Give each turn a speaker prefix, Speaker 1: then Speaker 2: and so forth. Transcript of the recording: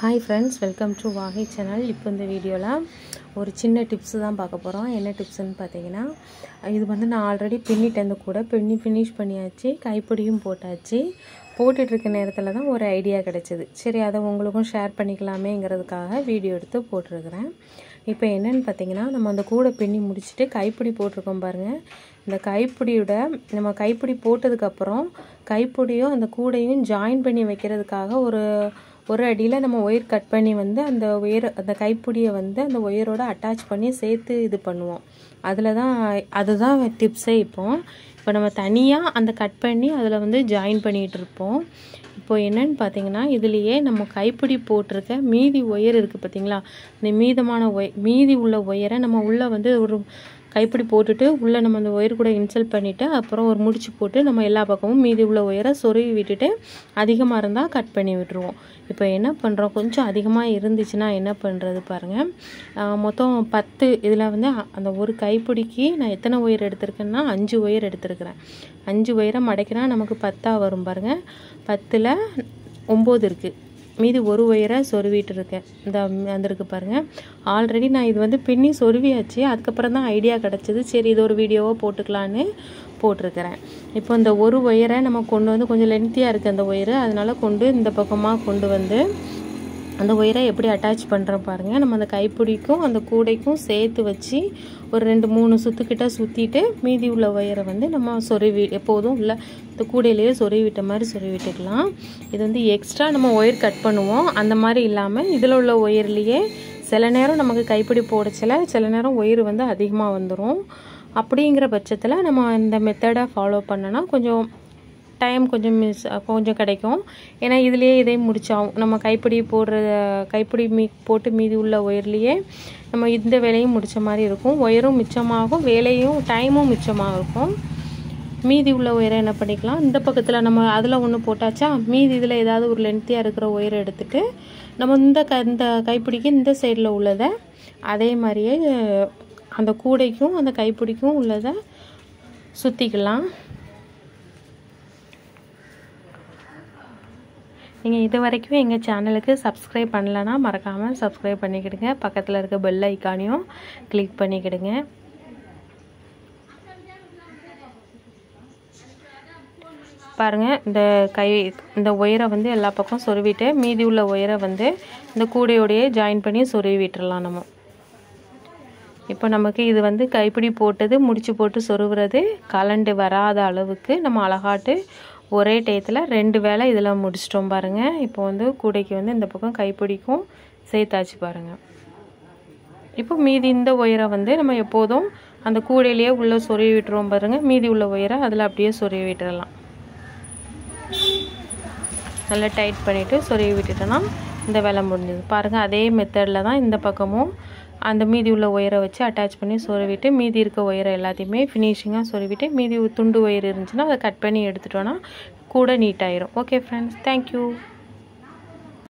Speaker 1: hi friends welcome to Vaagai channel இப்போ இந்த வீடியோவில் ஒரு சின்ன டிப்ஸு தான் பார்க்க போகிறோம் என்ன டிப்ஸ்னு பார்த்தீங்கன்னா இது வந்து நான் ஆல்ரெடி பின்னிட்டேன் இந்த கூட பின்னி ஃபினிஷ் பண்ணியாச்சு கைப்பிடியும் போட்டாச்சு போட்டுட்ருக்க நேரத்தில் தான் ஒரு ஐடியா கிடச்சிது சரி அதை உங்களுக்கும் ஷேர் பண்ணிக்கலாமேங்கிறதுக்காக வீடியோ எடுத்து போட்டிருக்கிறேன் இப்போ என்னென்னு பார்த்தீங்கன்னா நம்ம அந்த கூடை பின்னி முடிச்சுட்டு கைப்பிடி போட்டிருக்கோம் பாருங்கள் இந்த கைப்பிடியோட நம்ம கைப்பிடி போட்டதுக்கப்புறம் கைப்பிடியும் அந்த கூடையும் ஜாயின் பண்ணி வைக்கிறதுக்காக ஒரு ஒரு அடியில் நம்ம ஒயர் கட் பண்ணி வந்து அந்த ஒயர் அந்த கைப்பிடியை வந்து அந்த ஒயரோட அட்டாச் பண்ணி சேர்த்து இது பண்ணுவோம் அதில் தான் அதுதான் டிப்ஸே இப்போ இப்போ நம்ம தனியாக அந்த கட் பண்ணி அதில் வந்து ஜாயின் பண்ணிகிட்டு இருப்போம் இப்போ என்னன்னு பார்த்தீங்கன்னா இதுலேயே நம்ம கைப்பிடி போட்டிருக்க மீதி ஒயர் இருக்குது பார்த்தீங்களா இந்த மீதமான ஒய மீதி உள்ள ஒயரை நம்ம உள்ளே வந்து ஒரு கைப்பிடி போட்டுட்டு உள்ளே நம்ம அந்த ஒயர் கூட இன்சல்ட் பண்ணிவிட்டு அப்புறம் ஒரு முடிச்சு போட்டு நம்ம எல்லா பக்கமும் மீதி உள்ள ஒயரை சொருவி விட்டுட்டு அதிகமாக இருந்தால் கட் பண்ணி விட்டுருவோம் இப்போ என்ன பண்ணுறோம் கொஞ்சம் அதிகமாக இருந்துச்சுன்னா என்ன பண்ணுறது பாருங்கள் மொத்தம் பத்து இதில் வந்து அந்த ஒரு கைப்பிடிக்கு நான் எத்தனை ஒயர் எடுத்திருக்கேன்னா அஞ்சு ஒயர் எடுத்திருக்கிறேன் அஞ்சு ஒயரை மடைக்கினா நமக்கு பத்தாக வரும் பாருங்கள் பத்தில் ஒம்பது இருக்குது மீதி ஒரு ஒயரை சொருவிட்டு இருக்கேன் இந்த வந்திருக்கு பாருங்கள் ஆல்ரெடி நான் இது வந்து பின்னி சொருவியாச்சு அதுக்கப்புறம் தான் ஐடியா கிடச்சிது சரி இது ஒரு வீடியோவாக போட்டுக்கலான்னு போட்டிருக்கிறேன் இப்போ இந்த ஒரு ஒயரை நம்ம கொண்டு வந்து கொஞ்சம் லென்த்தியாக இருக்குது அந்த ஒயரு அதனால் கொண்டு இந்த பக்கமாக கொண்டு வந்து அந்த ஒயரை எப்படி அட்டாச் பண்ணுறோம் பாருங்கள் நம்ம அந்த கைப்பிடிக்கும் அந்த கூடைக்கும் சேர்த்து வச்சு ஒரு ரெண்டு மூணு சுற்றுக்கிட்ட சுற்றிட்டு மீதி உள்ள ஒயரை வந்து நம்ம சொருவி எப்போதும் உள்ள இந்த கூடையிலேயே சொருவி விட்ட மாதிரி சொருவி விட்டுக்கலாம் இது வந்து எக்ஸ்ட்ரா நம்ம ஒயர் கட் பண்ணுவோம் அந்த மாதிரி இல்லாமல் இதில் உள்ள ஒயர்லேயே சில நேரம் நமக்கு கைப்பிடி போடச்சில சில நேரம் ஒயர் வந்து அதிகமாக வந்துடும் அப்படிங்கிற பட்சத்தில் நம்ம இந்த மெத்தடை ஃபாலோ பண்ணோன்னா கொஞ்சம் டைம் கொஞ்சம் மிஸ் கொஞ்சம் கிடைக்கும் ஏன்னா இதுலேயே இதே முடிச்சாகும் நம்ம கைப்பிடி போடுற கைப்பிடி மீ போட்டு மீதி உள்ள ஒயர்லேயே நம்ம இந்த வேலையும் முடித்த மாதிரி இருக்கும் ஒயரும் மிச்சமாகும் வேலையும் டைமும் மிச்சமாக இருக்கும் மீதி உள்ள ஒயரை என்ன பண்ணிக்கலாம் இந்த பக்கத்தில் நம்ம அதில் ஒன்று போட்டாச்சா மீதி இதில் ஏதாவது ஒரு லென்த்தியாக இருக்கிற ஒயரை எடுத்துகிட்டு நம்ம இந்த க இந்த கைப்பிடிக்கு இந்த சைடில் உள்ளதை அதே மாதிரியே அந்த கூடைக்கும் அந்த கைப்பிடிக்கும் உள்ளதை சுற்றிக்கலாம் நீங்கள் இது வரைக்கும் எங்கள் சேனலுக்கு சப்ஸ்கிரைப் பண்ணலைன்னா மறக்காமல் சப்ஸ்கிரைப் பண்ணிக்கிடுங்க பக்கத்தில் இருக்க பெல் ஐக்கானையும் கிளிக் பண்ணிக்கிடுங்க பாருங்கள் இந்த கை இந்த ஒயரை வந்து எல்லா பக்கம் சொருவிட்டு மீதி உள்ள ஒயரை வந்து இந்த கூடையோடையே ஜாயின் பண்ணி சொருவி விட்டுறலாம் நம்ம இப்போ நமக்கு இது வந்து கைப்பிடி போட்டது முடிச்சு போட்டு சொருவுறது கலண்டு வராத அளவுக்கு நம்ம அழகாட்டு ஒரே டயத்தில் ரெண்டு வேலை இதில் முடிச்சிட்டோம் பாருங்கள் இப்போ வந்து கூடைக்கு வந்து இந்த பக்கம் கைப்பிடிக்கும் சேர்த்தாச்சு பாருங்கள் இப்போ மீதி இந்த ஒயரை வந்து நம்ம எப்போதும் அந்த கூடையிலேயே உள்ளே சொருவி விட்டுருவோம் பாருங்கள் மீதி உள்ள ஒயரை அதில் அப்படியே சொருவி விட்டுறலாம் நல்லா டைட் பண்ணிவிட்டு சொருவி விட்டுட்டோன்னா இந்த வேலை முடிஞ்சது பாருங்கள் அதே மெத்தடில் தான் இந்த பக்கமும் அந்த மீதி உள்ள ஒயரை வச்சு அட்டாச் பண்ணி சொருவிட்டு மீதி இருக்க ஒயரை எல்லாத்தையுமே ஃபினிஷிங்காக சொருவிட்டு மீதி துண்டு ஒயர் இருந்துச்சுன்னா அதை கட் பண்ணி எடுத்துட்டோன்னா கூட நீட்டாயிரும் ஓகே ஃப்ரெண்ட்ஸ் தேங்க்யூ